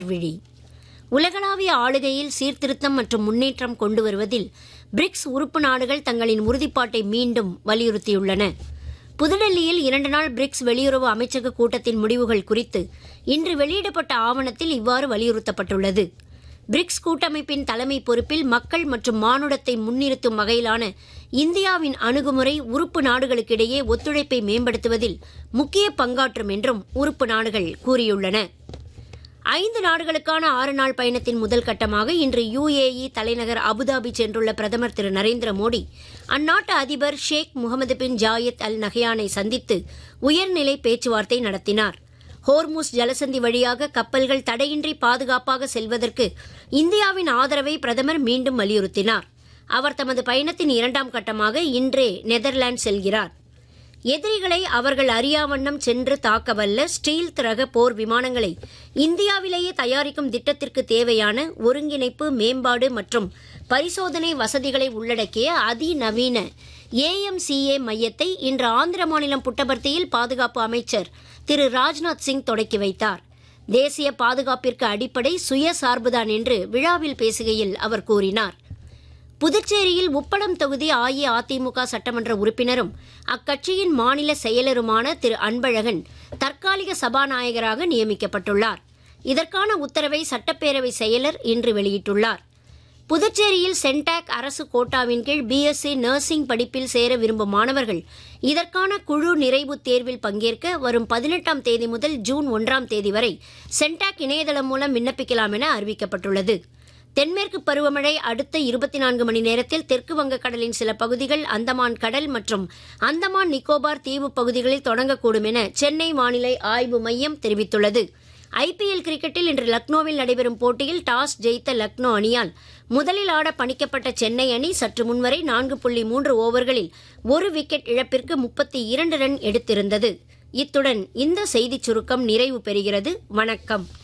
விழி உலகளாவிய ஆளுகையில் சீர்திருத்தம் மற்றும் முன்னேற்றம் கொண்டு வருவதில் பிரிக்ஸ் உறுப்பு நாடுகள் தங்களின் உறுதிப்பாட்டை மீண்டும் வலியுறுத்தியுள்ளன புதுடெல்லியில் இரண்டு நாள் பிரிக்ஸ் வெளியுறவு அமைச்சக கூட்டத்தின் முடிவுகள் குறித்து இன்று வெளியிடப்பட்ட ஆவணத்தில் இவ்வாறு வலியுறுத்தப்பட்டுள்ளது பிரிக்ஸ் கூட்டமைப்பின் தலைமை பொறுப்பில் மக்கள் மற்றும் மானுடத்தை முன்னிறுத்தும் வகையிலான இந்தியாவின் அணுகுமுறை உறுப்பு நாடுகளுக்கிடையே ஒத்துழைப்பை மேம்படுத்துவதில் முக்கிய பங்காற்றும் என்றும் உறுப்பு நாடுகள் கூறியுள்ளன ஐந்து நாடுகளுக்கான ஆறு நாள் பயணத்தின் முதல் கட்டமாக இன்று யுஏஇ தலைநகர் அபுதாபி சென்றுள்ள பிரதமர் திரு நரேந்திர மோடி அந்நாட்டு அதிபர் ஷேக் முகமது பின் ஜாயத் அல் நஹயானை சந்தித்து உயர்நிலை பேச்சுவார்த்தை நடத்தினார் ஹோர்முஸ் ஜலசந்தி வழியாக கப்பல்கள் தடையின்றி பாதுகாப்பாக செல்வதற்கு இந்தியாவின் ஆதரவை பிரதமர் மீண்டும் வலியுறுத்தினார் அவர் தமது பயணத்தின் இரண்டாம் கட்டமாக இன்றே நெதர்லாந்து செல்கிறார் எதிரிகளை அவர்கள் அறியாவண்ணம் சென்று தாக்கவல்ல ஸ்டீல் ரக போர் விமானங்களை இந்தியாவிலேயே தயாரிக்கும் திட்டத்திற்கு தேவையான ஒருங்கிணைப்பு மேம்பாடு மற்றும் பரிசோதனை வசதிகளை உள்ளடக்கிய அதிநவீன ஏஎம்சிஏ மையத்தை இன்று ஆந்திர மாநிலம் புட்டபர்த்தியில் பாதுகாப்பு அமைச்சர் திரு ராஜ்நாத் சிங் தொடக்கி வைத்தார் தேசிய பாதுகாப்பிற்கு அடிப்படை சுயசார்புதான் என்று விழாவில் பேசுகையில் அவர் கூறினார் புதுச்சேரியில் உப்பளம் தொகுதி அஇஅதிமுக சட்டமன்ற உறுப்பினரும் அக்கட்சியின் மாநில செயலருமான திரு அன்பழகன் தற்காலிக சபாநாயகராக நியமிக்கப்பட்டுள்ளார் இதற்கான உத்தரவை சட்டப்பேரவை செயலர் இன்று வெளியிட்டுள்ளார் புதுச்சேரியில் சென்டாக் அரசு கோட்டாவின் கீழ் பிஎஸ்சி நர்சிங் படிப்பில் சேர விரும்பும் மாணவர்கள் இதற்கான குழு நிறைவு தேர்வில் பங்கேற்க வரும் பதினெட்டாம் தேதி முதல் ஜூன் ஒன்றாம் தேதி வரை சென்டாக் இணையதளம் மூலம் விண்ணப்பிக்கலாம் என அறிவிக்கப்பட்டுள்ளது தென்மேற்கு பருவமழை அடுத்த இருபத்தி நான்கு மணி நேரத்தில் தெற்கு வங்கக்கடலின் சில பகுதிகள் அந்தமான் கடல் மற்றும் அந்தமான் நிக்கோபார் தீவு பகுதிகளில் தொடங்கக்கூடும் என சென்னை வானிலை ஆய்வு மையம் தெரிவித்துள்ளது ஐபிஎல் கிரிக்கெட்டில் இன்று லக்னோவில் நடைபெறும் போட்டியில் டாஸ் ஜெயித்த லக்னோ அணியால் முதலில் ஆட பணிக்கப்பட்ட சென்னை அணி சற்று முன்வரை நான்கு புள்ளி மூன்று ஓவர்களில் ஒரு விக்கெட் இழப்பிற்கு முப்பத்தி இரண்டு ரன் எடுத்திருந்தது இத்துடன் இந்த செய்திச் சுருக்கம் நிறைவு பெறுகிறது வணக்கம்